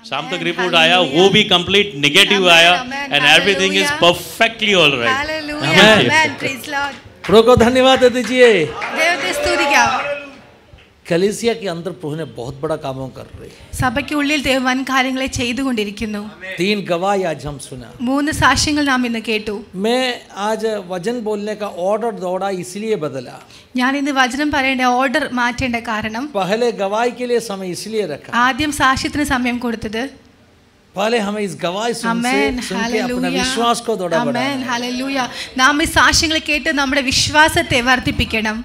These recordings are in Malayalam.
शाम तक रिपोर्ट आया वो भी कंप्लीट नेगेटिव Amen, आया amen, and everything is hallelujah. Perfectly all right Hallelujah. Amen. Amen. Praise Lord. प्रभु को धन्यवाद दीजिए ദൈവത്തെ സ്തുതിക്കാം कलेसिया के अंदर प्रभु ने बहुत बड़ा कामों कर रही है സഭയ്ക്കുള്ളിൽ ദൈവം വൻ കാര്യങ്ങളെ ചെയ്തുകൊണ്ടിരിക്കുന്നു तीन गवाही आज हम सुना മൂന്ന് സാക്ഷ്യങ്ങൾ നാം ഇന്ന് കേട്ടു मैं आज वजन बोलने का ऑर्डर दौड़ा इसलिए बदला ഞാൻ ഇന്ന് വചനം പറയേണ്ട ഓർഡർ മാറ്റേണ്ട കാരണം पहले गवाही के लिए समय इसलिए रखा ആദ്യം സാക്ഷ്യത്തിന് സമയം കൊടുത്തത് पहले हमें इस गवाही सुन से അമേൻ सुन के अपना विश्वास को दौड़ा അമേൻ बढ़ाना ഹല്ലേലൂയ നാം ഈ സാക്ഷ്യങ്ങൾ കേട്ട് നമ്മുടെ വിശ്വാസത്തെ വർദ്ധിപ്പിക്കണം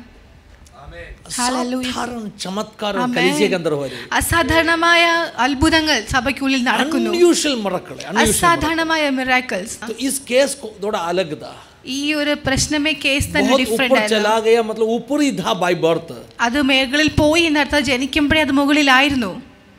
Hallelujah. साधारण चमत्कार Amen. कलीसिया के अंदर हो रही അസാധാരണമായ അത്ഭുതങ്ങൾ സഭയ്ക്കുള്ളിൽ നടക്കുന്നു अनयूजुअल मरकल unusual അസാധാരണമായ മിറാക്കിൾസ് तो इस केस को थोड़ा अलग था ഈ ഒരു പ്രശ്നമേ കേസ് തന്നെ बहुत ഡിഫറെന്റ് ऊपर ആയിരുന്നു चला गया मतलब ऊपर ही था बाई बर्थ അത് മേഖലയിൽ പോയി എന്നർത്ഥം ജനിക്കുമ്പോഴേ അത് മുകളിലായിരുന്നു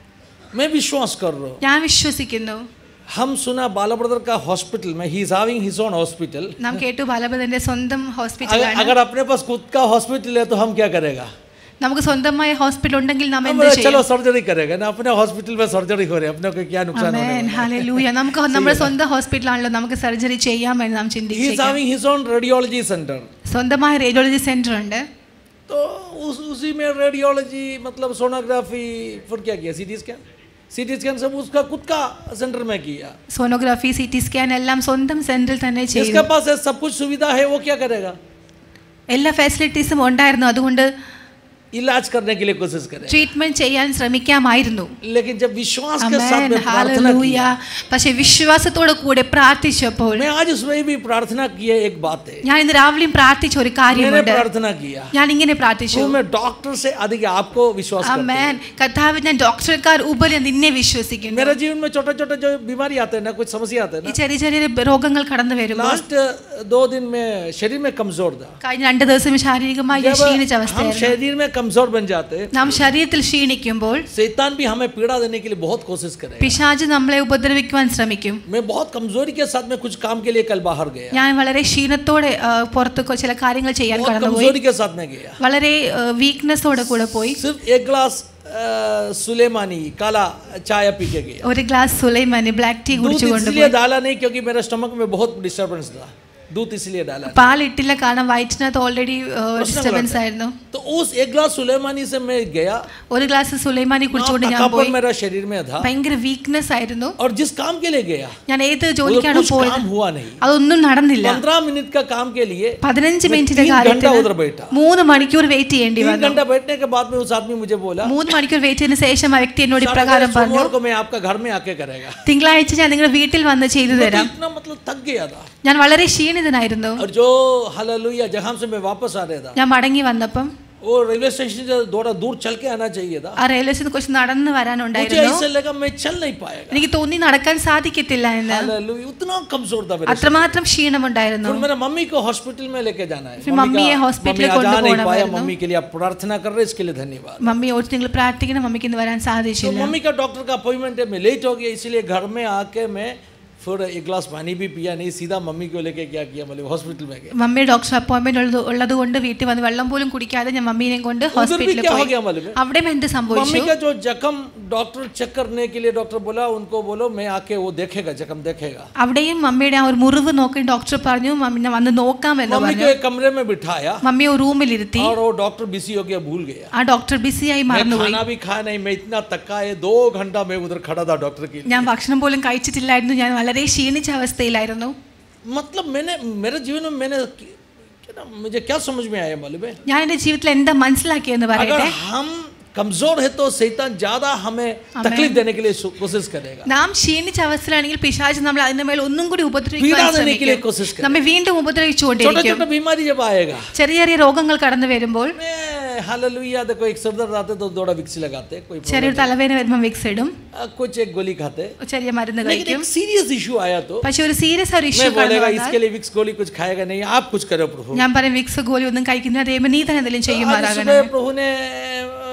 मैं विश्वास कर रहा हूँ ഞാൻ വിശ്വസിക്കുന്നു हम सुना बाला ब्रदर का हॉस्पिटल में ही is having his own hospital നാം കേട്ടു ബാലഭദ്രന്റെ സ്വന്തം अगर, ഹോസ്പിറ്റലാണ് अगर अपने पास खुद का हॉस्पिटल है तो हम क्या करेगा നമുക്ക് സ്വന്തമായ ഹോസ്പിറ്റൽ ഉണ്ടെങ്കിൽ നാം हम എന്ത് बोले, ചെയ്യും चलो सर्जरी करेगा ना अपने हॉस्पिटल में सर्जरी हो रही है अपने को क्या नुकसान होने അമേൻ वाला है? ഹല്ലേലൂയ നമുക്ക് നമ്മുടെ സ്വന്തം ഹോസ്പിറ്റലാണല്ലോ നമുക്ക് സർജറി ചെയ്യാമെന്ന് നാം he is ചിന്തിച്ചേക്കാം having his own radiology center സ്വന്തമായ റേഡിയോളജി സെന്റർ ഉണ്ട് तो उस उसी में रेडियोलॉजी मतलब सोनोग्राफी फिर क्या किया सीटी स्कैन सीटी स्कैन सब उसका खुद का सेंटर में किया സോണോഗ്രാഫി സി ടി സ്കാൻ എല്ലാം സ്വന്തം സെന്ററിൽ തന്നെ ചെയ്തു जिसके पास है सब कुछ सुविधा है वो क्या करेगा എല്ലാ ഫെസിലിറ്റീസും ഉണ്ടായിരുന്നു അതുകൊണ്ട് इलाज करने के लिए कोशिश करे ട്രീറ്റ്മെന്റ് ചെയ്യാൻ ശ്രമിക്കാമായിരുന്നു लेकिन जब विश्वास के साथ അമേൻ में प्रार्थना ഹല്ലേലൂയ किया പക്ഷെ വിശ്വാസത്തോടെ കൂടെ പ്രാർത്ഥിച്ചപ്പോൾ मैं आज उसमें भी प्रार्थना किया एक बात है ഞാൻ ഇന്ന് രാവിലെയും പ്രാർത്ഥിച്ച ഒരു मैंने കാര്യമുണ്ട് प्रार्थना किया ഞാൻ ഇങ്ങനെ പ്രാർത്ഥിച്ചു तो मैं डॉक्टर से अधिक आपको विश्वास करता അമേൻ കർത്താവ് ഞാൻ ഡോക്ടർക്കാർ ഉപരി നിന്നെ വിശ്വസിക്കുന്നു मेरे जीवन में छोटे छोटे जो बीमारी आते हैं ना कुछ समस्या आते हैं ഈ ना ചെറിയ ചെറിയ രോഗങ്ങൾ കടന്നു വരുമ്പോൾ लास्ट दो दिन में शरीर में कमजोर था കഴിഞ്ഞ രണ്ട് ദിവസം ശാരീരികമായി ഞാൻ जब ക്ഷീണിച്ച हम അവസ്ഥയായിരുന്നു शरीर में कमजोर बन जाते हैं നാം ശരീരത്തിൽ ക്ഷീണിക്കുമ്പോൾ शैतान भी हमें पीड़ा देने के लिए बहुत कोशिश करे പിശാജ് നമ്മളെ ഉപദ്രവിക്കുവാൻ ശ്രമിക്കും मैं बहुत कमजोरी के साथ में कुछ काम के लिए कल बाहर गया ഞാൻ വളരെ ക്ഷീണത്തോടെ ആ, പുറത്ത് കൊ- ചില കാര്യങ്ങൾ ചെയ്യാൻ बहुत കടന്നുപോയി कमजोरी के साथ में गया വളരെ വീക്ക്നെസ്സോടെ കൂടെ പോയി सिर्फ एक गिलास अ, सुलेमानी काला चाय पी के गया ഒരു ഗ്ലാസ് സുലൈമാനി ബ്ലാക്ക് ടീ दूध കുടിച്ചു इसलिए കൊണ്ടുപോയി डाला नहीं क्योंकि मेरे स्टमक में बहुत डिस्टर्बेंस था दूध इसलिए डाला नहीं। പാലിട്ടില്ല കാരണം വയറ്റിനകത്ത് ഓൾറെഡി ഡിസ്റ്റർബൻസ് ആയിരുന്നു तो उस एक गिलास सुलेमानी से मैं गया ഒരു ഗ്ലാസ് സുലൈമാനി കുടിച്ചുകൊണ്ട് ഞാൻ थकापन പോയി मेरा शरीर में था ഭയങ്കര വീക്ക്നെസ് ആയിരുന്നു और जिस काम के लिए गया ഞാൻ ഏത് वो ജോലിക്കാണ് कुछ പോയത് काम हुआ नहीं അതൊന്നും നടന്നില്ല पंद्रह मिनट का काम के लिए പതിനഞ്ച് मैं മിനിറ്റിന്റെ तीन घंटा കാര്യത്തിന് उधर बैठा മൂന്ന് മണിക്കൂർ വെയിറ്റ് ചെയ്യേണ്ടി तीन വന്നു घंटा बैठने के बाद में उस आदमी मुझे बोला മൂന്ന് മണിക്കൂർ വെയിറ്റ് ചെയ്തതിനു ശേഷം ആ വ്യക്തി എന്നോട് "सारा ഇപ്രകാരം പറഞ്ഞു सोमवार को मैं आपका घर में आके करेगा തിങ്കളാഴ്ച ഞാൻ നിങ്ങളുടെ വീട്ടിൽ വന്ന് ചെയ്തു मैं तो തരാം इतना मतलब थक गया था ഞാൻ വളരെ ക്ഷീണിതനായിരുന്നു और जो हालेलुया जहां से मैं वापस आ रहा था ഞാൻ മടങ്ങി വന്നപ്പം वो रेलवे स्टेशन से थोड़ा दूर चल के आना चाहिए था ആ റെയിൽവേ സ്റ്റേഷൻ കുറച്ച് നടന്നു मुझे വരാനുണ്ടായിരുന്നു ऐसे लगा मैं चल नहीं पाएगा എനിക്ക് തോന്നി നടക്കാൻ സാധിക്കത്തില്ല എന്ന് हालेलुया उतना कमजोर था मेरा അത്രമാത്രം ക്ഷീണമുണ്ടായിരുന്നു फिर मेरा मम्मी को हॉस्पिटल में लेके जाना है फिर मम्मी मम्मी का- ये हॉस्पिटल मम्मी आज आ नहीं കൊണ്ടുപോകണം पाया ആയിരുന്നു. मम्मी के लिए आप प्रार्थना कर रहे हैं इसके लिए धन्यवाद മമ്മി ഓർത്ത് നിങ്ങൾ പ്രാർത്ഥിക്കണം മമ്മിക്ക് ഇന്ന് വരാൻ तो സാധിച്ചില്ല मम्मी का डॉक्टर का अपॉइंटमेंट है मैं लेट हो गया इसलिए घर में आके मैं फिर एक गिलास पानी भी पिया नहीं सीधा मम्मी को लेके क्या किया मतलब हॉस्पिटल में गया മമ്മി ഡോക്ടർ അപ്പോയിന്റ്മെന്റ് ഉള്ളത് ഉള്ളത് കൊണ്ട് വീട്ടിൽ വന്ന് വെള്ളം പോലും കുടിക്കാതെ ഞാൻ മമ്മീനെയും കൊണ്ട് उधर भी ഹോസ്പിറ്റലിൽ क्या हो പോയി गया मालूम है അവിടെയും എന്ത് मम्मी സംഭവിച്ചു का जो जख्म डॉक्टर चेक करने के लिए डॉक्टर बोला उनको बोलो मैं आके वो देखेगा जख्म देखेगा അവിടെയും മമ്മിയുടെ ആ ഒരു മുറിവ് നോക്കി ഡോക്ടർ പറഞ്ഞു മമ്മി ഞാൻ വന്ന് നോക്കാമെന്ന് मम्मी പറഞ്ഞു को एक कमरे में बिठाया മമ്മിയെ ഒരു റൂമിലിരുത്തി और वो डॉक्टर बिजी हो गया भूल गया ആ ഡോക്ടർ ബിസിയായി मैं മറന്നുപോയി खाना भी खाया नहीं मैं इतना तक्का है दो घंटा मैं उधर खड़ा था डॉक्टर के लिए ഞാൻ ഭക്ഷണം പോലും കഴിച്ചിട്ടില്ലായിരുന്നു ഞാൻ വളരെ ക്ഷീണിച്ച അവസ്ഥയിലായിരുന്നു मतलब मैंने मेरे जीवन में मैंने क्या ना मुझे क्या समझ में आया मालूम है ഞാൻ എൻ്റെ ജീവിതത്തിൽ എന്താ മനസ്സിലാക്കിയെന്ന് अगर പറയട്ടെ हम कमजोर है तो शैतान ज्यादा हमें तकलीफ देने के लिए सु- कोशिश करेगा നാം ക്ഷീണിച്ച അവസ്ഥയിലാണെങ്കിൽ പിശാച് നമ്മൾ അതിന്റെ മേൽ ഒന്നും കൂടി पीड़ा ഉപദ്രവിക്കാൻ देने के लिए ശ്രമിക്കും कोशिश करेगा നമ്മെ വീണ്ടും छोटा ഉപദ്രവിച്ചുകൊണ്ടിരിക്കും छोटा बीमारी जब आएगा ചെറിയ ചെറിയ രോഗങ്ങൾ കടന്നു വരുമ്പോൾ मैं हालेलुया देखो एक सर दर्द आते तो थोड़ा विक्स लगाते कोई problem ചെറിയൊരു തലവേദന വരുമ്പോൾ വിക്സ് ഇടും नहीं। आ, कुछ एक गोली खाते ചെറിയ മരുന്ന് लेकिन കഴിക്കും एक सीरियस इशू आया तो പക്ഷെ ഒരു സീരിയസ് ഒരു ഇഷ്യൂ मैं കടന്നു बोलेगा വന്നാൽ इसके लिए विक्स गोली कुछ खाएगा नहीं आप कुछ करो प्रभु ഞാൻ പറയും വിക്സ് ഗോലി ഒന്നും കഴിക്കുന്ന ദൈവം നീ തന്നെ എന്തെങ്കിലും आज ചെയ്യുമാറാകണം सुबह प्रभु ने अ,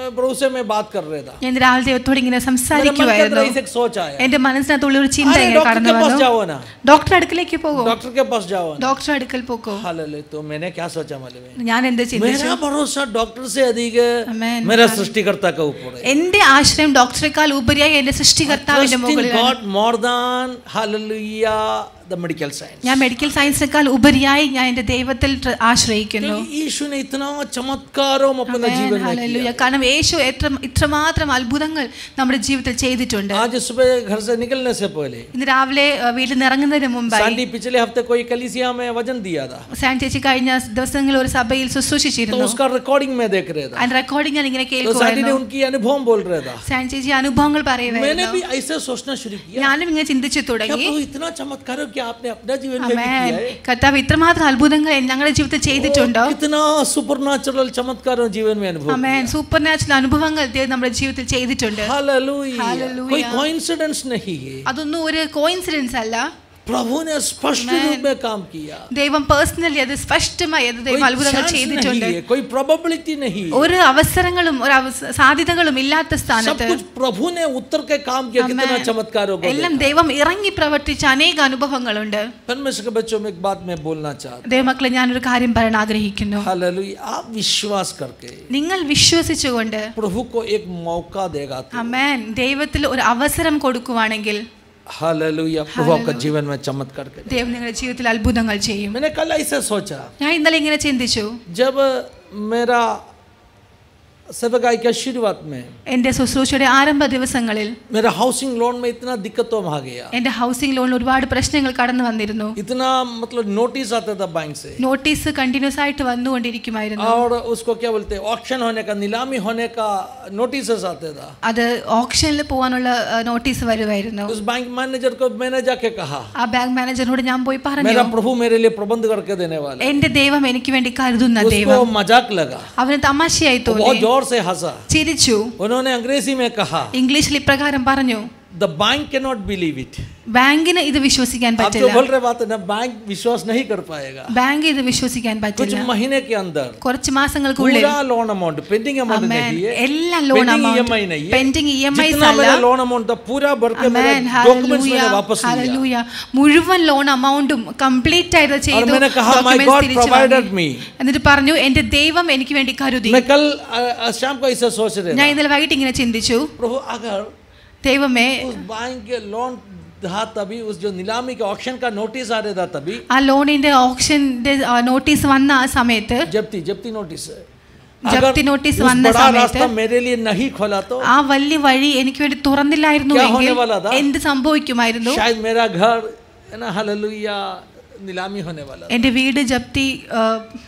प्रभु से मैं बात कर रहा था ഞാൻ ഇന്ന് രാവിലെ ദൈവത്തോട് ഇങ്ങനെ मेरे मन के സംസാരിക്കുമായിരുന്നു अंदर ऐसे एक सोच आया എന്റെ മനസ്സിനകത്തുള്ള ഒരു ചിന്ത अरे ഇങ്ങനെ डॉक्टर കടന്നു के पास വന്നു जाओ ना ഡോക്ടർ അടുക്കലേക്ക് പോകോ डॉक्टर के पास जाओ ना ഡോക്ടർ അടുക്കൽ പോകോ हालेलुया तो मैंने क्या सोचा मालूम है ഞാൻ എന്ത് ചിന്തിച്ചു मेरा भरोसा डॉक्टर से अधिक Amen. मेरा सृष्टिकर्ता का ऊपर है എന്റെ ആശ്രയം ഡോക്ടറെക്കാൾ ഉപരിയായി എന്റെ സൃഷ്ടികർത്താവിന്റെ Trust in മുകളിലാണ് God more than hallelujah the medical science. ഞാൻ മെഡിക്കൽ സയൻസിനേക്കാൾ ഉപരിയായി ഞാൻ എന്റെ ദൈവത്തിൽ ട്ര- ആശ്രയിക്കുന്നു क्योंकि यीशु ने इतना चमत्कारों अपने जीवन में ഹല്ലേലൂയ. കാരണം യേശു എത്ര ഇത്രമാത്രം അത്ഭുതങ്ങൾ നമ്മുടെ ജീവിതത്തിൽ ചെയ്തിട്ടുണ്ട് आज सुबह घर से निकलने से पहले ഇന്ന് രാവിലെ അഹ്, വീട്ടിൽ നിന്ന് ഇറങ്ങുന്നതിന് മുമ്പായി सांडी पिछले हफ्ते कोई कलीसिया में वजन दिया था സാൻ ചേച്ചി കഴിഞ്ഞ ദിവസങ്ങളിൽ ഒരു സഭയിൽ तो ശുശ്രൂഷിച്ചിരുന്നു उसका रिकॉर्डिंग में देख रहा था അതിന്റെ റെക്കോർഡിംഗ് ഞാൻ ഇങ്ങനെ तो सांडी ने കേൾക്കുമായിരുന്നു उनकी अनुभव बोल रहा था സാൻ ചേച്ചി അനുഭവങ്ങൾ मैंने പറയുമായിരുന്നു भी ऐसे सोचना शुरू किया ഞാനും इങ്ങനെ ചിന്തിച്ചു क्या തുടങ്ങി प्रभु इतना चमत्कार है कि आपने अपने जीवन में भी അമേൻ किया है കർത്താവ് ഇത്രമാത്രം അത്ഭുതങ്ങൾ ഞങ്ങളുടെ ജീവിതത്തിൽ ചെയ്തിട്ടുണ്ടോ कितना सुपर नेचुरल चमत्कार जीवन में अनुभव അമേൻ സൂപ്പർ നാച്ചുറൽ അനുഭവങ്ങൾ ദൈവം നമ്മുടെ ജീവിതത്തിൽ ചെയ്തിട്ടുണ്ട് हालेलुया Hallelujah. कोई कोइंसिडेंस नहीं है അതൊന്നും ഒരു കോയിൻസിഡൻസ് അല്ല प्रभु ने स्पष्ट रूप में काम किया ദൈവം പേഴ്സണലി അത് സ്പഷ്ടമായി അത് ദൈവം कोई അത്ഭുതങ്ങൾ chance ചെയ്തിട്ടുണ്ട് नहीं है कोई प्रोबेबिलिटी नहीं है ഒരു അവസരങ്ങളും ഒരു അവസ- സാധ്യതകളും ഇല്ലാത്ത सब സ്ഥാനത്ത് कुछ प्रभु ने उत्तर के काम किया कितना Amen. चमत्कारों को എല്ലാം ദൈവം ഇറങ്ങി പ്രവർത്തിച്ച അനേക അനുഭവങ്ങളുണ്ട് परमेश्वर के बच्चों में एक बात मैं बोलना चाहता ദൈവമക്കളെ ഞാനൊരു കാര്യം പറയാൻ ആഗ്രഹിക്കുന്നു हूँ हालेलुया आप विश्वास करके നിങ്ങൾ വിശ്വസിച്ചുകൊണ്ട് प्रभु को एक मौका देगा तो അമേൻ ദൈവത്തിൽ ഒരു അവസരം കൊടുക്കുവാണെങ്കിൽ हालेलुया प्रभु आपका जीवन में चमत्कार करे ദൈവം നിങ്ങളുടെ ജീവിതത്തിൽ അത്ഭുതങ്ങൾ ചെയ്യും मैंने कल ऐसे सोचा ഞാൻ ഇന്നലെ ഇങ്ങനെ ചിന്തിച്ചു जब मेरा सेवकाई के शुरुआत में എൻ്റെ ശുശ്രൂഷയുടെ ആരംഭ ദിവസങ്ങളിൽ मेरा हाउसिंग लोन में इतना दिक्कतों में आ गया എൻ്റെ ഹൗസിംഗ് ലോണിൽ ഒരുപാട് പ്രശ്നങ്ങൾ കടന്നു വന്നിരുന്നു इतना मतलब नोटिस आता था बैंक से നോട്ടീസ് കണ്ടിന്യൂസ് ആയിട്ട് വന്നുകൊണ്ടിരിക്കുമായിരുന്നു और उसको क्या बोलते हैं ऑक्शन होने का नीलामी होने का नोटिस आते था അത് ഓപ്ഷനിൽ പോകാനുള്ള നോട്ടീസ് വരുമായിരുന്നു उस बैंक मैनेजर को मैंने जाके कहा ആ ബാങ്ക് മാനേജറിനോട് ഞാൻ പോയി പറഞ്ഞു मेरा प्रभु मेरे लिए प्रबंध करके देने वाला है। എന്റെ ദൈവം എനിക്ക് വേണ്ടി കരുതുന്ന उसको ദൈവം मजाक लगा അവന് തമാശയായി वो बहुत തോന്നി जोर से हंसा ചിരിച്ചു उन्होंने अंग्रेजी में कहा ഇംഗ്ലീഷിൽ ഇപ്രകാരം പറഞ്ഞു the bank can not believe it ബാങ്കിന് ഇത് വിശ്വസിക്കാൻ आप जो പറ്റില്ല बोल रहे बात है ना बैंक विश्वास नहीं कर पाएगा ബാങ്ക് ഇത് വിശ്വസിക്കാൻ कुछ പറ്റില്ല महीने के अंदर കുറച്ച് മാസങ്ങൾക്കുള്ളിൽ पूरा loan amount pending amount Amen. नहीं है എല്ലാ ലോൺ पेंडिंग amount, ईएमआई नहीं है pending EMIs जितना അല്ല. मेरा लोन अमाउंट था पूरा भर के मेरा Amen. डॉक्यूमेंट्स मैंने Hallelujah. वापस लिया Hallelujah. മുഴുവൻ ലോൺ അമൗണ്ടും കംപ്ലീറ്റ് ആയിട്ട് ചെയ്തു मैंने कहा, "My documents God തിരിച്ചു provided വാങ്ങി." me. എന്നിട്ട് പറഞ്ഞു എന്റെ ദൈവം എനിക്ക് വേണ്ടി കരുതി मैं कल अ, अ, शाम को ऐसे सोच रहे ഞാൻ था ഇന്നലെ വൈകിട്ട് ഇങ്ങനെ ചിന്തിച്ചു प्रभु अगर ദൈവമേ उस बैंक के लोन था तभी उस जो नीलामी के ऑक्शन का नोटिस आ रहा था तभी ആ ലോണിന്റെ ഓപ്ഷന്റെ നോട്ടീസ് വന്ന ആ സമയത്ത് जब्ती जब्ती नोटिस है जब्ती अगर नोटिस उस वन्न बड़ा समेत- रास्ता मेरे लिए नहीं खोला तो ആ വലിയ വഴി എനിക്ക് വേണ്ടി തുറന്നില്ലായിരുന്നു क्या എങ്കിൽ होने वाला था? എന്ത് സംഭവിക്കുമായിരുന്നു शायद मेरा घर है ना हालेलुया नीलामी होने वाला था। എന്റെ വീട് ജപ്തി ആ,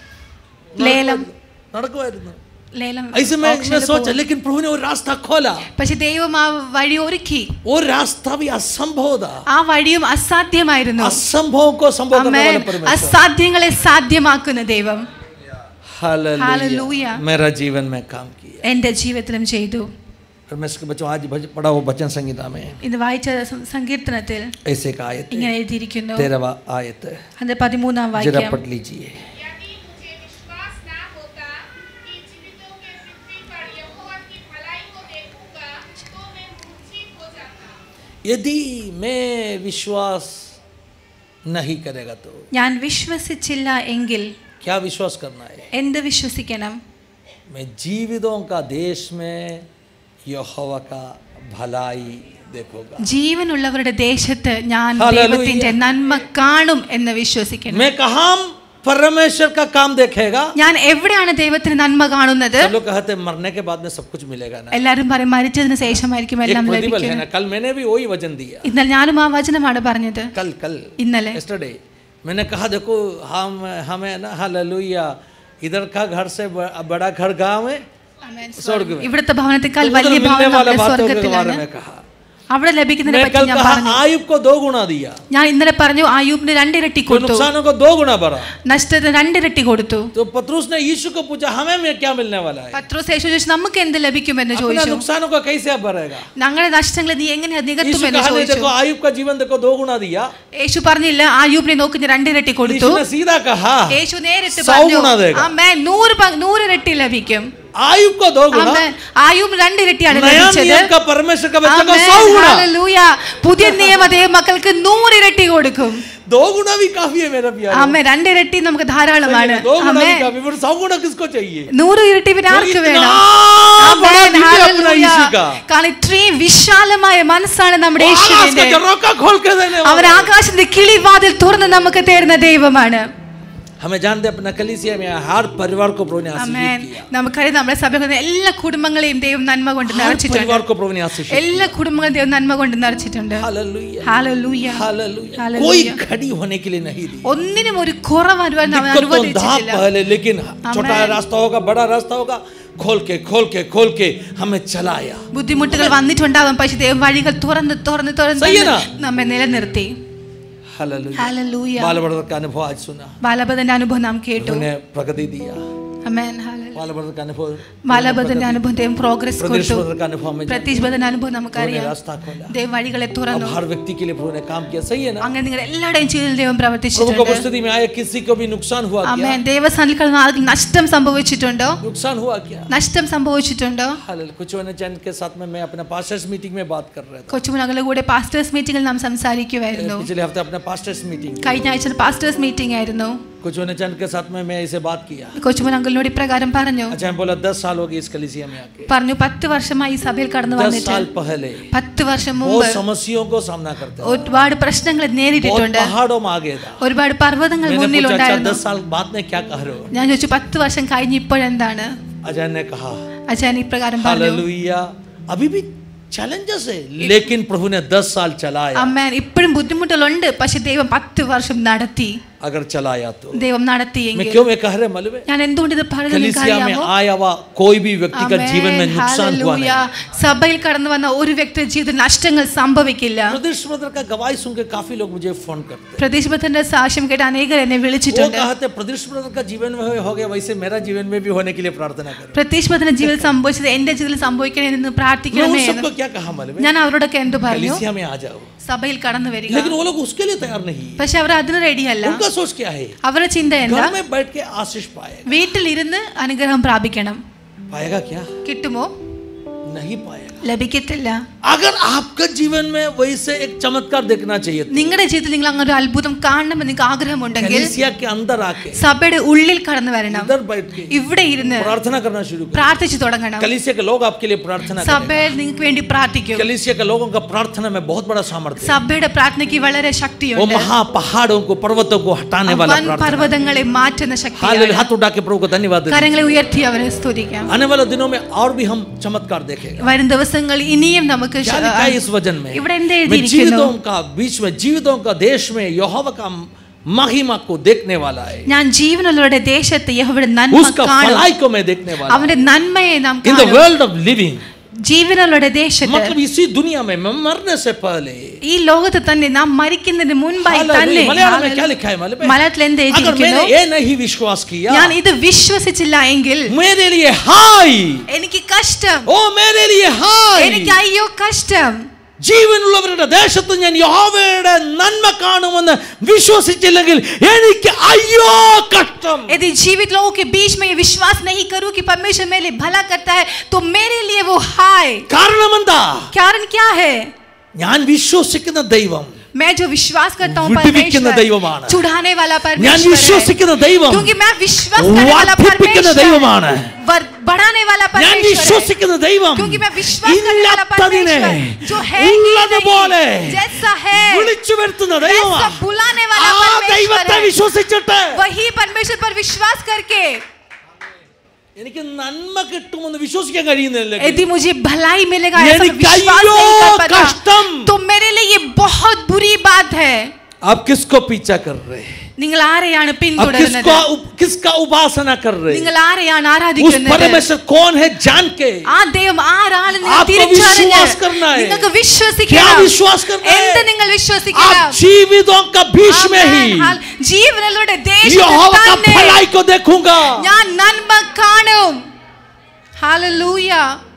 ലേലം നടക്കുമായിരുന്നു ലേലം ऐसे में auction मैं ല് सोचा പോകും. लेकिन प्रभु ने वो रास्ता खोला പക്ഷെ ദൈവം ആ വഴി ഒരുക്കി वो रास्ता भी असंभव था ആ വഴിയും അസാധ്യമായിരുന്നു असंभव को संभव करने അമേൻ वाला परमेश्वर അസാധ്യങ്ങളെ സാധ്യമാക്കുന്ന ദൈവം हालेलुया हालेलुया। मेरा जीवन में काम किया എൻ്റെ ജീവിതത്തിലും ചെയ്തു परमेश्वर के बच्चों आज भज- पढ़ा वो वचन संहिता में ഇന്ന് വായിച്ച സം- സങ്കീർത്തനത്തിൽ ऐसे का आयत है, ഇങ്ങനെ എഴുതിയിരിക്കുന്നു तेरहवा आयत है അത് പതിമൂന്നാം जरा വാക്യം पढ़ लीजिए यदि मुझे विश्वास ना होता कि जीवितों के पृथ्वी पर यहोवा की भलाई को देखूंगा तो मैं मूर्छित हो जाता यदि मैं विश्वास नहीं करेगा तो ഞാൻ വിശ്വസിച്ചില്ല എങ്കിൽ क्या विश्वास करना है എന്ത് വിശ്വസിക്കണം मैं जीवितों का देश में यहोवा का भलाई देखूंगा ജീവനുള്ളവരുടെ ദേശത്ത് ഞാൻ Hallelujah. ദൈവത്തിന്റെ നന്മ കാണും എന്ന് വിശ്വസിക്കണം मैं कहा परमेश्वर का काम देखेगा ഞാൻ എവിടെയാണ് ദൈവത്തിന് നന്മ കാണുന്നത് सब लोग कहते हैं मरने के बाद में सब कुछ मिलेगा ना എല്ലാരും പറയും മരിച്ചതിന് ശേഷമായിരിക്കും एक എല്ലാം प्रतिबल है ലഭിക്കുന്നത് ना कल मैंने भी वही वचन दिया ഇന്നലെ ഞാനും ആ വചനമാണ് പറഞ്ഞത് कल कल ഇന്നലെ yesterday मैंने कहा देखो हम हमें ना हालेलुया इधर का घर से ब- बड़ा घर गांव है स्वर्ग में ഇവിടുത്തെ ഭവനത്തെക്കാൾ तो വലിയ उधर मिलने ഭവനം वाला നമ്മുടെ बातों के बारे സ്വർഗത്തിലാണ് में कहा അവിടെ ലഭിക്കുന്നതിനെ मैं പറ്റി कल ഞാൻ कहा പറഞ്ഞു आयुब को दो गुना दिया ഞാൻ ഇന്നലെ പറഞ്ഞു ആയൂബിന് രണ്ടിരട്ടി तो കൊടുത്തു नुकसानों को दो गुना भरा നഷ്ടത്തിന് രണ്ടിരട്ടി കൊടുത്തു तो पतरूस ने यीशु को पूछा हमें में क्या मिलने वाला है പത്രോസ് യേശു ചോദിച്ചു നമുക്ക് എന്ത് ലഭിക്കുമെന്ന് अपना ചോദിച്ചു नुकसानों को कैसे आप भरेगा ഞങ്ങളുടെ നഷ്ടങ്ങളെ നീ എങ്ങനെ यीशु നികത്തുമെന്ന് कहा नहीं ചോദിച്ചു देखो आयुब का जीवन देखो दो गुना दिया യേശു പറഞ്ഞില്ല ആയൂബിനെ നോക്കി ഞാൻ രണ്ടിരട്ടി കൊടുത്തു यीशु ने सीधा कहा യേശു നേരിട്ട് സൗ പറഞ്ഞു ഗുണ ദേഗ. അമ്മേ നൂറ് പ- നൂറിരട്ടി ലഭിക്കും आयु को दो गुना ആമേൻ. ആയുവും രണ്ടിരട്ടിയാണ് नया ലഭിച്ചത് नियम का परमेश्वर का बच्चा को ആമേൻ. सौ गुना ഹല്ലേലൂയ. പുതിയ നിയമ ദൈവമക്കൾക്ക് നൂറിരട്ടി കൊടുക്കും दो गुना भी काफी है मेरा प्यार അമ്മ രണ്ടിരട്ടി നമുക്ക് ധാരാളമാണ് दो गुना അമ്മേ भी काफी फिर सौ गुना किसको चाहिए നൂറ് ഇരട്ടി പിന്നെ ആർക്ക് इतना വേണം बड़ा ആമേൻ. दिल है अपना ഹല്ലേലൂയ. यीशु का കാരണം ഇത്രയും വിശാലമായ മനസ്സാണ് നമ്മുടെ वो आकाश യേശുവിന്റെ का दरवाजा खोल के देने അവർ वाला है। ആകാശത്തിന്റെ കിളിവാതിൽ തുറന്ന് നമുക്ക് തരുന്ന ദൈവമാണ് हमें जानते हैं अपना कलीसिया में हर परिवार को प्रभु ने അമ്മേൻ आशीष किया നമുക്കറിയാം നമ്മുടെ സഭയിൽ എല്ലാ കുടുംബങ്ങളെയും ദൈവം നന്മ കൊണ്ട് हर നിറച്ചിട്ടുണ്ട് परिवार को प्रभु ने आशीष എല്ലാ കുടുംബങ്ങളും ദൈവം നന്മ കൊണ്ട് നിറച്ചിട്ടുണ്ട് हालेलुया ഹാലലൂയ हालेलुया हालेलुया। कोई खड़ी होने के लिए नहीं दी ഒന്നിനും ഒരു കുറവ് അനുവദിക്കാൻ അവൻ दिक्कत तो था അനുവദിച്ചിട്ടില്ല पहले लेकिन छोटा आमेन। रास्ता होगा बड़ा रास्ता होगा खोल के खोल के खोल के हमें चलाया ബുദ്ധിമുട്ടുകൾ വന്നിട്ടുണ്ടാകും പക്ഷെ ദൈവം വഴികൾ തുറന്ന് തുറന്ന് തുറന്ന് സയ്യനാ. നമ്മെ നിലനിർത്തി हालेलुया ഹാലലൂയ बाल बड़र का अनुभव आज सुना ബാലബദന്റെ അനുഭവം നാം കേട്ടു उन्हें प्रगति दिया അമേൻ ഹാലലൂയ बाल बड़र का अनुभव ബാലബദന്റെ അനുഭവം ദൈവം പ്രോഗ്രസ് प्रदेश കൊടുത്തു बड़र का अनुभव में പ്രതീഷ് ബദന്റെ അനുഭവം उन्होंने നമുക്കറിയാം रास्ता खोला ദൈവം വഴികളെ अब തുറന്നു हर व्यक्ति के लिए प्रभु ने काम किया सही है ना അങ്ങനെ നിങ്ങൾ എല്ലാവരുടെയും ജീവിതത്തിൽ ദൈവം प्रभु को പ്രവർത്തിച്ചിട്ടുണ്ട് उपस्थिति में आए किसी को भी नुकसान हुआ क्या അമേൻ ദൈവസ്ഥാനിൽ കിടന്ന ആൾക്ക് നഷ്ടം സംഭവിച്ചിട്ടുണ്ടോ नुकसान हुआ क्या നഷ്ടം സംഭവിച്ചിട്ടുണ്ടോ हालेलुया कुछ होने चैन के साथ में मैं अपना पास्टर्स मीटिंग में बात कर रहा था കൊച്ചുമുനകളുടെ കൂടെ പാസ്റ്റേഴ്സ് മീറ്റിംഗിൽ നാം സംസാരിക്കുമായിരുന്നു पिछले हफ्ते अपना पास्टर्स मीटिंग കഴിഞ്ഞ ആഴ്ച പാസ്റ്റേഴ്സ് മീറ്റിംഗ് ആയിരുന്നു कुछ होने चैन के साथ में मैं इसे बात किया കൊച്ചുമുൻ അങ്കിളിനോട് ഇപ്രകാരം പറഞ്ഞു अच्छा मैं बोला दस साल हो गए इस कलिसिया में आके പറഞ്ഞു പത്ത് വർഷമായി ഈ സഭയിൽ കടന്നു दस വന്നിട്ട് साल पहले പത്ത് വർഷം बहुत മുമ്പ് समस्याओं को सामना करते हैं ഒരുപാട് പ്രശ്നങ്ങൾ बहुत നേരിട്ടിട്ടുണ്ട് पहाड़ों में आगे था ഒരുപാട് പർവ്വതങ്ങൾ मैंने पूछा अच्छा മുന്നിലുണ്ടായിരുന്നു दस साल बाद में क्या कह रहे हो ഞാൻ ചോദിച്ചു പത്ത് വർഷം കഴിഞ്ഞ് ഇപ്പോഴെന്താണ് अजय ने कहा അച്ഛൻ ഇപ്രകാരം പറഞ്ഞു हालेलुया अभी भी चैलेंजेस है लेकिन प्रभु ने दस साल चलाया അമ്മ ഇപ്പോഴും ബുദ്ധിമുട്ടുകളുണ്ട് പക്ഷെ ദൈവം പത്ത് വർഷം നടത്തി अगर चलाया तो ദൈവം मैं നടത്തിയെങ്കിൽ क्यों मैं कह रहे मालूम है ഞാൻ എന്തുകൊണ്ട് ഇത് പറയുന്നത് कलिसिया में നിങ്ങൾക്കറിയാമോ आया हुआ कोई भी व्यक्ति का जीवन में ആമേൻ, नुकसान हुआ ഹല്ലേലൂയ. नहीं സഭയിൽ കടന്നു വന്ന ഒരു വ്യക്തി ജീവിതത്തിൽ നഷ്ടങ്ങൾ സംഭവിക്കില്ല प्रदेश ब्रदर का गवाही सुन के काफी लोग मुझे फोन करते हैं പ്രതീഷ് ഭദ്രന്റെ സാക്ഷ്യം കേട്ട് അനേകർ എന്നെ वो വിളിച്ചിട്ടുണ്ട് कहते प्रदेश ब्रदर का जीवन में हो गया वैसे मेरा जीवन में भी होने के लिए प्रार्थना करो പ്രതീഷ് ഭദ്രന്റെ ജീവിതത്തിൽ സംഭവിച്ചത് എന്റെ ജീവിതത്തിൽ സംഭവിക്കണേ എന്ന് मैं പ്രാർത്ഥിക്കണമേ उन എന്ന് सबको क्या कहा मालूम है ഞാൻ അവരോടൊക്കെ എന്ത് പറഞ്ഞു कलिसिया में आ जाओ സഭയിൽ കടന്നു വരിക लेकिन वो लोग उसके लिए तैयार नहीं है പക്ഷെ അവർ അതിന് റെഡിയല്ല उनका सोच क्या है അവരുടെ ചിന്ത എന്താ घर में बैठ के आशीष पाएगा വീട്ടിലിരുന്ന് അനുഗ്രഹം പ്രാപിക്കണം पाएगा क्या കിട്ടുമോ नहीं पाएगा ലഭിക്കത്തില്ല अगर आपका जीवन में वैसे एक चमत्कार देखना चाहिए तो നിങ്ങളുടെ ജീവിതത്തിൽ നിങ്ങൾ അങ്ങനെ ഒരു അത്ഭുതം കാണണമെന്ന് നിങ്ങൾക്ക് ആഗ്രഹമുണ്ടെങ്കിൽ कलिसिया के अंदर आके സഭയുടെ ഉള്ളിൽ കടന്നു വരണം इधर बैठ के ഇവിടെ ഇരുന്ന് प्रार्थना करना शुरू करो പ്രാർത്ഥിച്ചു തുടങ്ങണം कलिसिया के लोग आपके लिए प्रार्थना करेंगे സഭയിൽ നിങ്ങൾക്ക് വേണ്ടി പ്രാർത്ഥിക്കും कलिसिया के लोगों का प्रार्थना में बहुत बड़ा सामर्थ्य है സഭയുടെ പ്രാർത്ഥനയ്ക്ക് വളരെ वो ശക്തിയുണ്ട് महा पहाड़ों को पर्वतों को हटाने वाला വൻ प्रार्थना പർവ്വതങ്ങളെ മാറ്റുന്ന हालेलुया ശക്തി हाथ उठा के प्रभु को धन्यवाद देते हैं। കരങ്ങളെ ഉയർത്തി അവരെ സ്തുതിക്കാം आने वाले दिनों में और भी हम चमत्कार देखेंगे വരും ദിവസങ്ങൾ ഇനിയും നമുക്ക് क्या ശ- लिखा है इस वचन में ഇവിടെ എന്ത് मैं എഴുതിയിരിക്കുന്നു जीवितों का बीच में जीवितों का देश में यहोवा का महिमा को देखने वाला है ഞാൻ ജീവനുള്ളവരുടെ ദേശത്ത് യഹോവയുടെ നന്മ उसका കാണും भलाई को मैं देखने वाला അവന്റെ നന്മയെ നാം इन द കാണും वर्ल्ड ऑफ लिविंग ജീവനുള്ളവരുടെ ദേശത്ത് मतलब इसी दुनिया में मैं मरने से पहले ഈ ലോകത്ത് തന്നെ നാം മരിക്കുന്നതിന് മുൻപായി हालेलुया। തന്നെ मलयालम में क्या लिखा है मालूम है മലയാളത്തിൽ എന്ത് अगर मैंने എഴുതിയിരിക്കുന്നു ये नहीं विश्वास किया ഞാൻ ഇത് വിശ്വസിച്ചില്ല എങ്കിൽ मेरे लिए हाय എനിക്ക് കഷ്ടം ഓ मेरे लिए हाय എനിക്ക് അയ്യോ കഷ്ടം ജീവനുള്ളവരുടെ ദേശത്ത് ഞാൻ യഹോവയുടെ നന്മ കാണുമെന്ന് വിശ്വസിച്ചില്ലെങ്കിൽ എനിക്ക് അയ്യോ കഷ്ടം यदि जीवित लोगों के बीच में ये विश्वास नहीं करूं कि परमेश्वर मेरे लिए भला करता है तो मेरे लिए वो हाय കാരണം എന്താ कारण क्या है ഞാൻ വിശ്വസിക്കുന്ന ദൈവം मैं जो विश्वास करता हूँ വിടുവിക്കുന്ന ദൈവമാണ്. परमेश्वर छुड़ाने वाला ഞാൻ परमेश्वर है വിശ്വസിക്കുന്ന ദൈവം क्योंकि मैं विश्वास करने वाला വർദ്ധിപ്പിക്കുന്ന परमेश्वर ദൈവമാണ് वर- बढ़ाने वाला ഞാൻ परमेश्वर है വിശ്വസിക്കുന്ന ദൈവം क्योंकि मैं विश्वास करने वाला ഇല്ലാത്തതിനെ परमेश्वर जो है ही ഉള്ളതുപോലെ नहीं, जैसा है വിളിച്ചു വരുത്തുന്ന वैसा ദൈവമാണ് बुलाने वाला ആ परमेश्वर ദൈവത്തെ है വിശ്വസിച്ചിട്ട് वही परमेश्वर पर विश्वास करके എനിക്ക് നന്മ കിട്ടുമെന്ന് വിശ്വസിക്കാൻ കഴിയുന്നില്ല यदि मुझे भलाई मिलेगा ऐसा यानी मैं विश्वास कईयों नहीं कर पाता कष्टम। तो मेरे लिए ये बहुत बुरी बात है आप किसको पीछा कर रहे हैं നിങ്ങൾ ആരെയാണ് आप പിന്തുടരുന്നത് किसको किसका उपासना कर रहे നിങ്ങൾ हैं ആരെയാണ് उस ആരാധിക്കുന്നത് परमेश्वर कौन है जान के ആ ദൈവം ആരാണെന്ന് आपको തിരിച്ചറിഞ്ഞ് विश्वास करना है। നിങ്ങൾക്ക് क्या വിശ്വസിക്കണം विश्वास करना എന്ത് है നിങ്ങൾ വിശ്വസിക്കണം आप जीवितों का बीच में ആമേൻ. ही ഹാൽ- ജീവനുള്ളവരുടെ यहोवा ദേശത്ത് का തന്നെ भलाई को देखूंगा ഞാൻ നന്മ കാണും ഹല്ലേലൂയ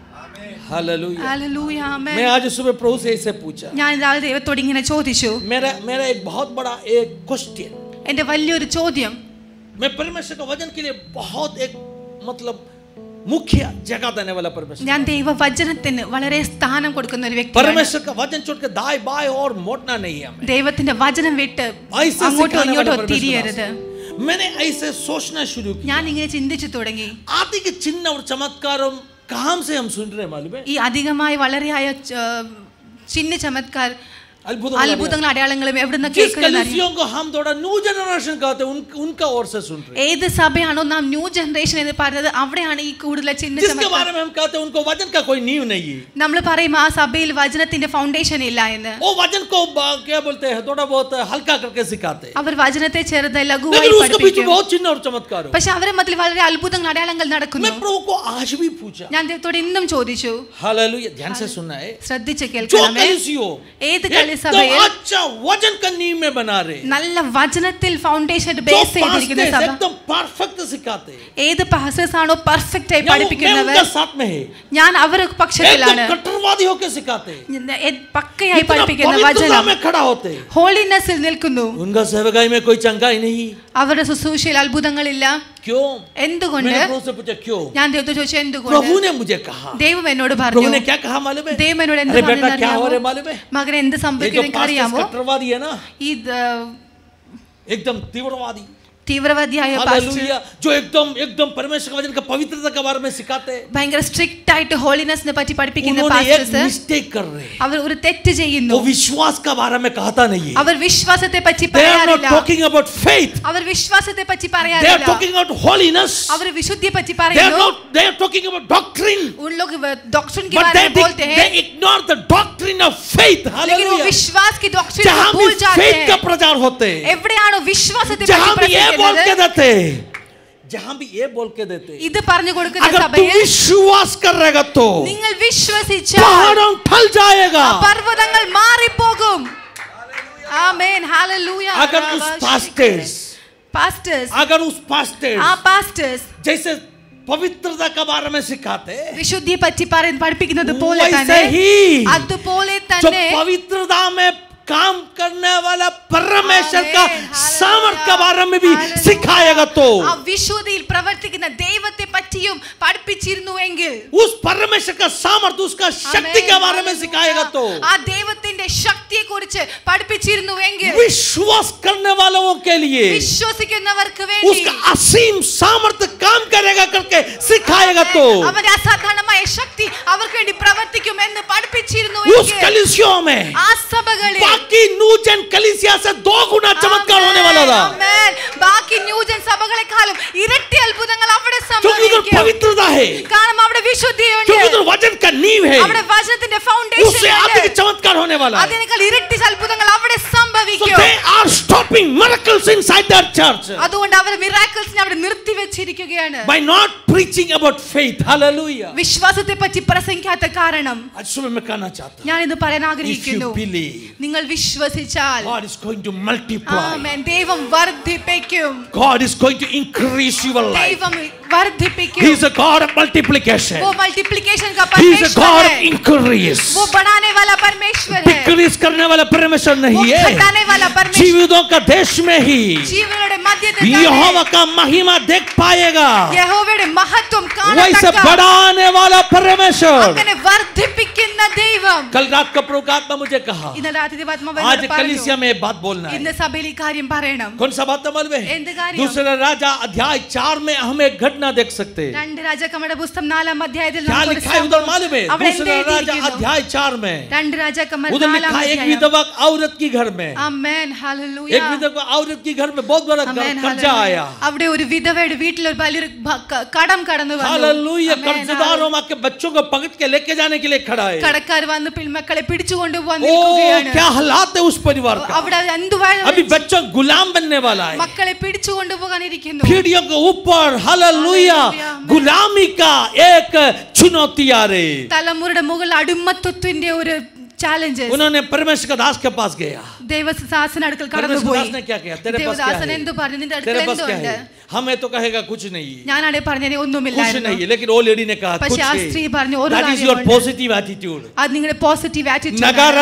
हालेलुया ഹല്ലേലൂയ ആമേൻ मैं आज सुबह प्रभु से इसे पूछा ഞാൻ രാവിലെ ദൈവത്തോട് ഇങ്ങനെ ചോദിച്ചു मेरा मेरा एक बहुत बड़ा एक क्वेश्चन എന്റെ വലിയൊരു ചോദ്യം मैं परमेश्वर का वचन के लिए बहुत एक मतलब मुख्य जगह देने वाला परमेश्वर ഞാൻ ദൈവവചനത്തിന് വളരെ സ്ഥാനം കൊടുക്കുന്ന ഒരു വ്യക്തിയാണ് परमेश्वर का वचन छोड़ के दाएं बाएं और मोड़ना नहीं है हमें ദൈവത്തിന്റെ വചനം വിട്ട് ऐसे അങ്ങോട്ടോ सिखाने वाला ഇങ്ങോട്ടോ परमेश्वर തിരിയരുത് दास। मैंने ऐसे सोचना शुरू किया ഞാൻ ഇങ്ങനെ ചിന്തിച്ചു തുടങ്ങി आदि के चिन्ह और चमत्कारों कहाँ से हम सुन रहे हैं मालूम है ഈ അധികമായി വളരെയായ ച- ചിഹ്ന ചമത്കാർ अद्भुत അത്ഭുതങ്ങൾ അടയാളങ്ങളും എവിടുന്ന് जिस കേൾക്കുന്നത് कलिसियों को हम थोड़ा न्यू जनरेशन कहते हैं उन, उनका ओर से सुन रहे हैं ഏത് സഭയാണോ നാം ന്യൂ ജനറേഷൻ എന്ന് പറഞ്ഞത് അവിടെയാണ് ഈ കൂടുതൽ ചിഹ്ന जिसके ചമത്കാർ बारे में हम कहते हैं उनको वजन का कोई नींव नहीं है നമ്മൾ പറയും ആ സഭയിൽ വചനത്തിന്റെ ഫൗണ്ടേഷൻ ഇല്ല എന്ന് वो वजन को बा- क्या बोलते हैं थोड़ा बहुत हल्का करके सिखाते हैं അവർ വചനത്തെ ചെറുത് ലഘുവായി लेकिन उसके पीछे പഠിപ്പിക്കും बहुत चिन्ह और चमत्कार हो പക്ഷെ അവരെ മധ്യത്തിൽ വളരെ അത്ഭുതങ്ങൾ അടയാളങ്ങൾ നടക്കുന്നു मैं प्रभु को आज भी पूछा ഞാൻ ദൈവത്തോട് ഇന്നും ചോദിച്ചു हालेलुया ध्यान से सुनना है ശ്രദ്ധിച്ച് जो കേൾക്കണമേ कलिसियों ഏത് एकदम കളിസഭയിൽ अच्छा वजन का नींव में बना रहे നല്ല വചനത്തിൽ ഫൗണ്ടേഷൻ जो ബേസ് ചെയ്തിരിക്കുന്ന pastors സഭ एकदम परफेक्ट सिखाते हैं ഏത് പാസ്റ്റേഴ്സ് ആണോ പെർഫെക്റ്റ് ആയി या वो- मैं പഠിപ്പിക്കുന്നവർ उनके साथ में है ഞാൻ അവരുടെ പക്ഷത്തിലാണ് एकदम कट्टरवादी होकर सिखाते हैं ഞാൻ എ- പക്കയായി इतना പഠിപ്പിക്കുന്ന पवित्रता വചനം में खड़ा होते हैं ഹോളിനെസ്സിൽ നിൽക്കുന്നു उनका सेवकाई में कोई चंगाई नहीं അവരുടെ ശുശ്രൂഷയിൽ അത്ഭുതങ്ങളില്ല क्यों എന്തുകൊണ്ട് मैंने प्रभु से पूछा क्यों ഞാൻ ദൈവത്തോട് ചോദിച്ചു എന്തുകൊണ്ട് प्रभु ने मुझे कहा ദൈവം എന്നോട് प्रभु പറഞ്ഞു ने क्या कहा मालूम है ദൈവം എന്നോട് എന്ത് अरे बेटा क्या हो പറഞ്ഞു रहा है मालूम है മകനെ എന്ത് ये जो സംഭവിക്കുന്നത് pastors അറിയാമോ कट्टरवादी है ना ഈ ദ- एकदम तीव्रवादी തീവ്രവാദിയായ പാസ്റ്റർ हालेलुया जो एकदम एकदम परमेश्वर के वचन का पवित्रता के बारे में सिखाते हैं ഭയങ്കര സ്ട്രിക്റ്റ് ആയിട്ട് ഹോളിനെസിനെ പറ്റി പഠിപ്പിക്കുന്ന उन्होंने एक പാസ്റ്റേഴ്സ് मिस्टेक कर रहे हैं അവർ ഒരു തെറ്റ് ചെയ്യുന്നു वो विश्वास का बारे में कहता नहीं है അവർ വിശ്വാസത്തെ പറ്റി they are not പറയാറില്ല talking about faith അവർ വിശ്വാസത്തെ പറ്റി they are പറയാറില്ല talking about holiness our विशुद्धिയെ पറ്റി they are പറയുന്നു not they are talking about doctrine उन लोग डॉक्ट्रिन के but बारे they, में बोलते they, हैं they ignore the doctrine of faith लेकिन वो hallelujah विश्वास की डॉक्ट्रिन जहां को भी भूल जाते faith का हैं प्रचार होते हैं എവിടെയാണോ വിശ്വാസത്തെ जहां പറ്റി भी ये बोल के പ്രസംഗിക്കുന്നത് देते हैं जहां भी ये बोल के देते हैं ഇത് പറഞ്ഞു കൊടുക്കുന്ന अगर तू സഭയിൽ विश्वास करेगा तो നിങ്ങൾ വിശ്വസിച്ചാൽ पहाड़ों ठल जाएगा ആ പർവ്വതങ്ങൾ മാറിപ്പോകും ആമേൻ ഹല്ലേലൂയ अगर उस pastors പാസ്റ്റേഴ്സ് अगर उस pastors ആ പാസ്റ്റേഴ്സ് जैसे पवित्रता के बारे में सिखाते हैं വിശുദ്ധിയെ പറ്റി പറ- പഠിപ്പിക്കുന്നത് പോലെ वैसे തന്നെ ही അതുപോലെ जो തന്നെ पवित्रता में काम करने वाला परमेश्वर का आमीन, सामर्थ के बारे में भी हालेलुया. सिखाएगा तो ആ വിശുദ്ധിയിൽ പ്രവർത്തിക്കുന്ന ദൈവത്തെ പറ്റിയും പഠിപ്പിച്ചിരുന്നുവെങ്കിൽ उस परमेश्वर का सामर्थ उसका शक्ति के बारे में सिखाएगा तो ആ ദൈവത്തിന്റെ ശക്തിയെ കുറിച്ച് പഠിപ്പിച്ചിരുന്നുവെങ്കിൽ विश्वास करने वालों के लिए വിശ്വസിക്കുന്നവർക്ക് വേണ്ടി उसका असीम सामर्थ्य काम करेगा करके सिखाएगा तो അവന്റെ അസാധാരണമായ ശക്തി അവർക്ക് വേണ്ടി പ്രവർത്തിക്കും എന്ന് उस പഠിപ്പിച്ചിരുന്നുവെങ്കിൽ कलिसियों में ആ സഭകളിൽ बाकी नूजन कलिसिया से दो गुना चमत्कार होने वाला था ആമേൻ. ബാക്കി ന്യൂജൻ സഭകളെക്കാളും ഇരട്ടി അത്ഭുതങ്ങൾ അവിടെ क्योंकि उधर സംഭവിക്കും पवित्रता है കാരണം അവിടെ വിശുദ്ധിയുണ്ട് क्योंकि उधर वजन का नींव है അവിടെ വചനത്തിന്റെ उससे ഫൗണ്ടേഷൻ अधिक चमत्कार होने वाला है അതിനേക്കാൾ ഇരട്ടി അത്ഭുതങ്ങൾ അവിടെ So സംഭവിക്കും they are stopping miracles inside their church അതുകൊണ്ട് അവർ മിറാക്കിൾസിനെ അവിടെ നിർത്തി വെച്ചിരിക്കുകയാണ് by not preaching about faith. Hallelujah. വിശ്വാസത്തെ പറ്റി പ്രസംഗിക്കാത്ത കാരണം आज सुबह मैं कहना चाहता हूँ ഞാൻ ഇത് പറയാൻ if ആഗ്രഹിക്കുന്നു you believe നിങ്ങൾ വിശ്വസിച്ചാൽ God is going to multiply, ആമേൻ. ദൈവം വർദ്ധിപ്പിക്കും God is going to increase your life. ദൈവം വർദ്ധിപ്പിക്കും He is a God of multiplication, वो मल्टीप्लिकेशन का He is a परमेश्वर God है of increase. वो बढ़ाने वाला परमेश्वर है Decrease करने वाला परमेश्वर वो नहीं है घटाने वाला परमेश्वर जीवितों का देश में ही ജീവനുടെ മധ്യത്തിൽ यहोवा का महिमा देख पाएगा യഹോവയുടെ മഹത്വം वैसे കാണത്തക്ക बढ़ाने वाला परमेश्वर അങ്ങനെ വർദ്ധിപ്പിക്കുന്ന ദൈവം कल रात का प्रभु का आत्मा मुझे कहा ഇന്ന് രാത്രി ആത്മാവ് आज എന്നോട് പറഞ്ഞു कलिसिया में एक बात बोलना है ഇന്ന് സഭയിൽ ഈ കാര്യം പറയണം कौन सा बात है मालूम है എന്ത് കാര്യം? दूसरा राजा अध्याय चार में हम एक घटना देख सकते हैं രണ്ട് രാജാക്കന്മാരുടെ പുസ്തകം നാലാം അധ്യായത്തിൽ क्या നമുക്കൊരു लिखा है उधर സംഭവം- मालूम है അവിടെ എന്ത് दूसरा राजा എഴുതിയിരിക്കുന്നു? अध्याय चार में രണ്ട് രാജാക്കന്മാർ उधर നാലാം लिखा है एक അധ്യായം विधवा औरत की घर में അമ്മേൻ ഹല്ലേലൂയ एक विधवा औरत की घर में बहुत बड़ा അമ്മേൻ कर- कर्जा ഹല്ലേലൂയ. आया അവിടെ ഒരു വിധവയുടെ വീട്ടിൽ ഒരു വലിയൊരു ഭ- ക- കടം കടന്നു വന്നു हालेलुया അമ്മേൻ, कर्जदारों मां के बच्चों को पकड़ के लेके जाने के लिए खड़ा है കടക്കാർ വന്ന് പിൾമക്കളെ പിടിച്ചുകൊണ്ട് ओ വന്നിരിക്കുകയാണ് क्या हालात है उस परिवार का അവിടെ എന്ത് വഴ- अभी बच्चा गुलाम बनने वाला है മക്കളെ പിടിച്ചുകൊണ്ട് പോകാനിരിക്കുന്നു पीढ़ियों के ऊपर हालेलुया हालेलुया। गुलामी का एक चुनौती आ रही തലമുറയുടെ മുകളിൽ അടിമത്വത്തിന്റെ ഒരു ചാലഞ്ച് उन्होंने परमेश्वर का दास के पास गया ദേവദാസന അടുക്കൽ परमेश्वर കടന്നുപോയി दास ने क्या किया तेरे पास क्या ദേവദാസൻ है എന്തു പറഞ്ഞു നിന്റെ അടുക്കൽ तेरे पास क्या എന്തുണ്ട് है हमें तो कहेगा कुछ नहीं ഞാനാണെ പറഞ്ഞത് कुछ ഒന്നുമില്ലായിരുന്നു नहीं है लेकिन वो लेडी ने कहा പക്ഷെ कुछ ആ സ്ത്രീ പറഞ്ഞു ഒരു दैट इज योर കാര്യമുണ്ട്. पॉजिटिव एटीट्यूड അത് നിങ്ങളുടെ പോസിറ്റീവ് ആറ്റിറ്റ്യൂഡ് नकारात्मक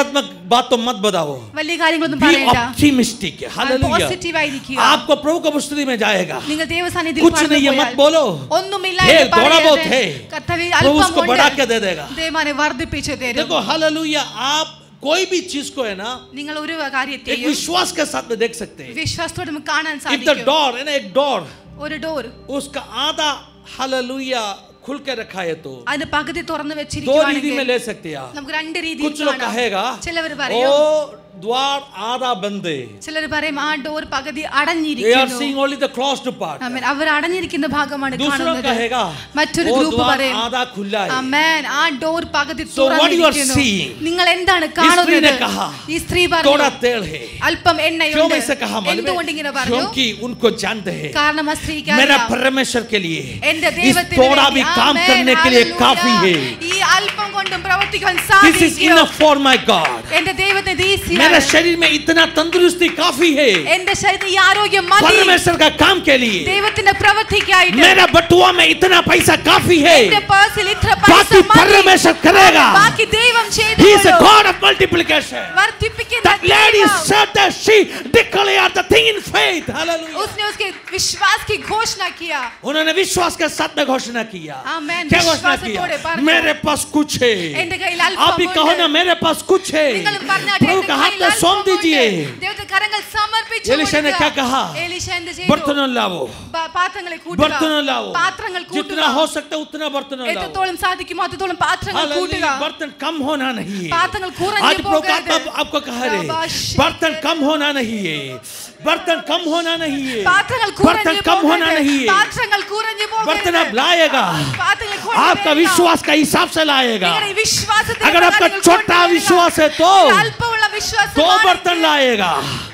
बात तो मत बताओ വലിയ കാര്യങ്ങളൊന്നും बी പറയണ്ട ऑप्टिमिस्टिक हालेलुया പോസിറ്റീവ് ആയിരിക്കുക आपको प्रभु को मुस्तरी में जाएगा നിങ്ങൾ ദൈവസാന്നിധ്യത്തിൽ कुछ नहीं है मत बोलो ഒന്നുമില്ല हे, എന്ന് थोड़ा बहुत പറയരുത്. है കർത്താവേ, प्रभु അല്പം उसको കൊണ്ട് बढ़ा के दे देगा ദൈവമാനെ വർദ്ധിപ്പിച്ചു തരും देखो हालेलुया आप कोई भी चीज को है ना നിങ്ങൾ ഒരു एक കാര്യത്തെയും विश्वास के साथ में देख सकते हैं വിശ്വാസത്തോടെ നമുക്ക് കാണാൻ इफ द സാധിക്കും डोर है ना एक डोर ഒരു ഡോർ उसका आधा हालेलुया खुल के रखा है तो അതിന്റെ പകുതി തുറന്നു दो रीति വെച്ചിരിക്കുകയാണെങ്കിൽ में ले सकते हैं आप നമുക്ക് രണ്ട് രീതിയിൽ कुछ लोग കാണാം कहेगा ചിലവർ ओ പറയും द्वार आधा बंद है ചിലർ പറയും ആ ഡോർ പകുതി they are അടഞ്ഞിരിക്കുന്നു seeing only the closed part ആമേൻ. അവർ അടഞ്ഞിരിക്കുന്ന ഭാഗമാണ് दूसरा കാണുന്നത് कहेगा മറ്റൊരു ओ ഗ്രൂപ്പ് द्वार പറയും आधा खुला है അമേൻ ആ ഡോർ പകുതി So what you are തുറന്നിരിക്കുന്നു seeing? നിങ്ങൾ എന്താണ് स्त्री ने കാണുന്നത് कहा, ഈ സ്ത്രീ थोड़ा പറഞ്ഞു तेल है അല്പം क्यों എണ്ണയുണ്ട് मैं इसे कहा मालूम എന്തുകൊണ്ട് ഇങ്ങനെ है പറഞ്ഞു क्योंकि उनको जानते हैं കാരണം ആ സ്ത്രീക്ക് मेरा അറിയാം, परमेश्वर के लिए എന്റെ इस ദൈവത്തിന് थोड़ा വേണ്ടി, भी काम ആമേൻ, करने के लिए ഹല്ലേലൂയ. काफी है ഈ അല്പം കൊണ്ടും പ്രവർത്തിക്കാൻ दिस इज സാധിക്കും इनफ फॉर माय गॉड എന്റെ ദൈവത്തിന് ഇത് मेरे ഈസിയാണ് शरीर में इतना तंदुरुस्ती काफी है എന്റെ ശരീരത്തിൽ ഈ ആരോഗ്യം മതി परमेश्वर का काम के लिए ദൈവത്തിന്റെ പ്രവൃത്തിക്കായിട്ട് मेरा बटुआ में इतना पैसा काफी है എന്റെ പേഴ്സിൽ ഇത്ര പൈസ बाकी മതി परमेश्वर करेगा ബാക്കി ദൈവം ചെയ്തു He is a God of multiplication. വർദ്ധിപ്പിക്കുന്ന That lady ദൈവം. said that she declared the thing in faith. Hallelujah. उसने उसके विश्वास की घोषणा किया उन्होंने विश्वास के साथ में घोषणा किया Amen. क्या घोषणा विश्वास किया तोड़े പറഞ്ഞു. मेरे पास कुछ है എന്റെ കയ്യിൽ आप भी അല്പമുണ്ട്. कहो ना मेरे पास कुछ है നിങ്ങൾ പറഞ്ഞാട്ടെ, प्रभु എന്റെ का हाथ കയ്യിൽ में सौंप അല്പമുണ്ട്. दीजिए ദൈവത്തിന്റെ കരങ്ങൾ സമർപ്പിച്ചു एलिशा ने കൊടുക്കുക. क्या कहा എലീശ എന്ത് ചെയ്തു? बर्तनों लाओ പ- പാത്രങ്ങളെ കൂട്ടുക. बर्तनों लाओ പാത്രങ്ങൾ കൂട്ടുക. जितना हो सकता है उतना बर्तनों लाओ എത്രത്തോളം സാധിക്കുമോ അത്രത്തോളം പാത്രങ്ങൾ കൂട്ടുക हालेलुया बर्तन कम होना नहीं है പാത്രങ്ങൾ കുറഞ്ഞു आज प्रभु का പോകരുത്. आत्मा आपको कहा रे रबाश बर्तन कम होना नहीं है बर्तन कम होना नहीं है പാത്രങ്ങൾ बर्तन കുറഞ്ഞു कम होना പോകരുത്. नहीं है പാത്രങ്ങൾ കുറഞ്ഞു बर्तन പോകരുത്. आप लाएगा പാത്രങ്ങൾ आपका കൊണ്ടുവരിക. विश्वास का हिसाब से लाएगा നിങ്ങളുടെ ഈ വിശ്വാസത്തിന്റെ अगर आपका പ്രകാരം छोटा കൊണ്ടുവരിക. विश्वास है तो അല്പമുള്ള വിശ്വാസം दो बर्तन लाएगा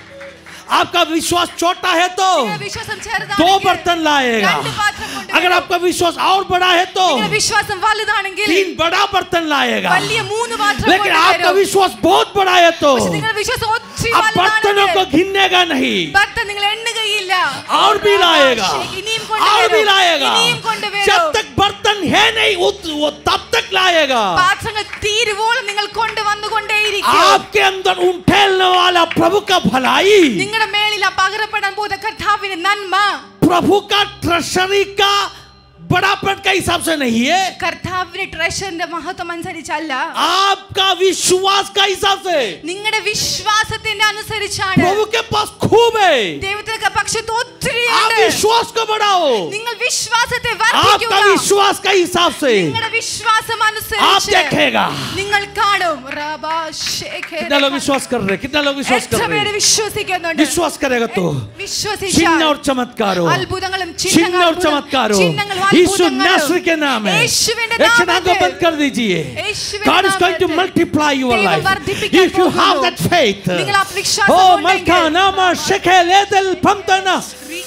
आपका विश्वास छोटा है तो വിശ്വാസം दो ചെറുതാണെങ്കിൽ बर्तन लाएगा രണ്ട് പാത്രം കൊണ്ടുവരും. अगर आपका विश्वास और बड़ा है तो നിങ്ങളുടെ വിശ്വാസം വലുതാണെങ്കിൽ तीन बड़ा बर्तन लाएगा വലിയ മൂന്ന് പാത്രം लेकिन आपका കൊണ്ടുവരും. विश्वास बहुत बड़ा है तो പക്ഷെ നിങ്ങളുടെ വിശ്വാസം ഒത്തിരി अब बर्तनों को വലുതാണെങ്കിൽ गिननेगा नहीं ഭക്തൻ നിങ്ങൾ എണ്ണുകയില്ല और भी लाएगा ഇനിയും और भी കൊണ്ടുവരും लाएगा ഇനിയും കൊണ്ടുവരും जब तक बर्तन है नहीं उत- वो तब तक लाएगा പാത്രങ്ങൾ തീരുവോളം നിങ്ങൾ കൊണ്ടുവന്നുകൊണ്ടേയിരിക്കും आपके अंदर उठेलने वाला प्रभु का भलाई നിങ്ങളുടെ മേളിൽ ആ പകരപ്പെടാൻ പോകുന്ന കർത്താവിന്റെ നന്മ प्रभु का ट्रेशरी का बड़ापन का हिसाब से नहीं है കർത്താവിന്റെ ട്രഷറിന്റെ മഹത്വം അനുസരിച്ചല്ല आपका विश्वास का हिसाब से നിങ്ങളുടെ വിശ്വാസത്തിന്റെ അനുസരിച്ചാണ് प्रभु के पास खूब है ദൈവത്തിന്റെ പക്ഷത്ത് आप ഒത്തിരിയുണ്ട് विश्वास को बढ़ाओ നിങ്ങൾ വിശ്വാസത്തെ आपका വർദ്ധിക്കുക विश्वास का हिसाब से നിങ്ങളുടെ വിശ്വാസം आप അനുസരിച്ച് देखेगा നിങ്ങൾ കാണും റബാ ശേഖര. कितना लोग विश्वास कर रहे हैं? कितना लोग विश्वास എത്ര कर रहे പേര് हैं? വിശ്വസിക്കുന്നുണ്ട് विश्वास करेगा तो വിശ്വസിച്ചാൽ चिन्ह और चमत्कार हो അത്ഭുതങ്ങളും चिन्ह और चमत्कार हो ചിഹ്നങ്ങളും यीशु അത്ഭുതങ്ങളും नासरी के नाम है യേശുവിന്റെ एक क्षण को നാമത്തിൽ बंद कर दीजिए യേശുവിന്റെ God is going to നാമത്തിൽ multiply your ദൈവം life വർദ്ധിപ്പിക്കാൻ if you have പോകുന്നു. that faith നിങ്ങൾ ആ വിശ്വാസം oh ഉണ്ടെങ്കിൽ, malka nama shekel edel pamtana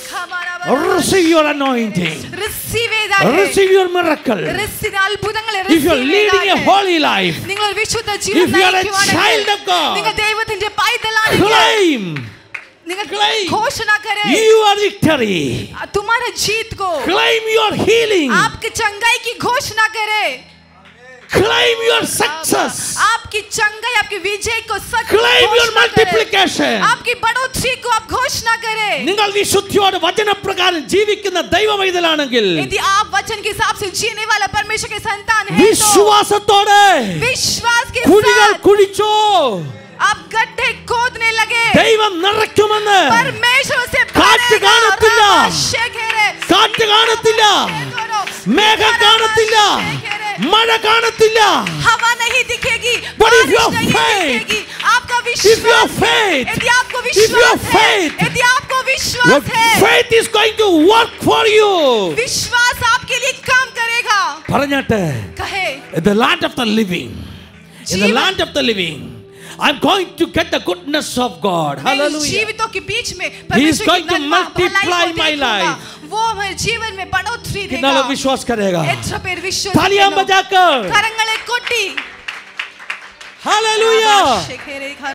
receive your anointing Receive ചെയ്താട്ടെ. receive your miracle Receive അത്ഭുതങ്ങളെ if you're receive leading a ചെയ്താട്ടെ. holy life നിങ്ങൾ ഒരു വിശുദ്ധ If ജീവിതം you are a നയിക്കുവാണെങ്കിൽ, child of God, നിങ്ങൾ ദൈവത്തിന്റെ പൈതലാണെങ്കിൽ claim നിങ്ങൾ claim. घोषणा करें you are victory तुम्हारा जीत को claim your healing आपकी चंगाई की घोषणा करें claim your success आपकी चंगाई आपकी विजय को सच claim your घोषणा करें। multiplication आपकी बढ़ोतरी को आप घोषणा करें നിങ്ങൾ വിശുദ്ധിയോട് വചനപ്രകാരം ജീവിക്കുന്ന ദൈവ വൈതലാണെങ്കിൽ यदि आप वचन के हिसाब से जीने वाला परमेश्वर के संतान है तो വിശ്വാസത്തോടെ विश्वास के കുഴികൾ साथ കുഴിച്ചോ आप गड्ढे खोदने लगे ദൈവം നിറയ്ക്കുമെന്ന് परमेश्वर से കാറ്റ് भरेगा। കാണത്തില്ല. राशे घेरे। കാറ്റ് കാണത്തില്ല മേഘം കാണത്തില്ല മഴ കാണത്തില്ല हवा नहीं दिखेगी But if you बारिश have नहीं faith, दिखेगी आपका if you have विश्वास है faith, यदि आपको if you विश्वास have है faith, यदि आपको your विश्वास है faith is going to work for you विश्वास आपके लिए काम करेगा പറഞ്ഞാട്ടെ कहे in the land of the living in the जीवन- land of the living I'm going to get the goodness of God मैं hallelujah जीवितों के बीच में He is परमेश्वर going की to महिमा, भलाई multiply को my देखूंगा। life. वो हमारे जीवन में बढ़ोतरी कितना लोग देगा विश्वास करेगा എത്ര പേര് तालियां വിശ്വസിക്കുന്നു बजाकर കരങ്ങളെ കൊട്ടി hallelujah ശേഖരേ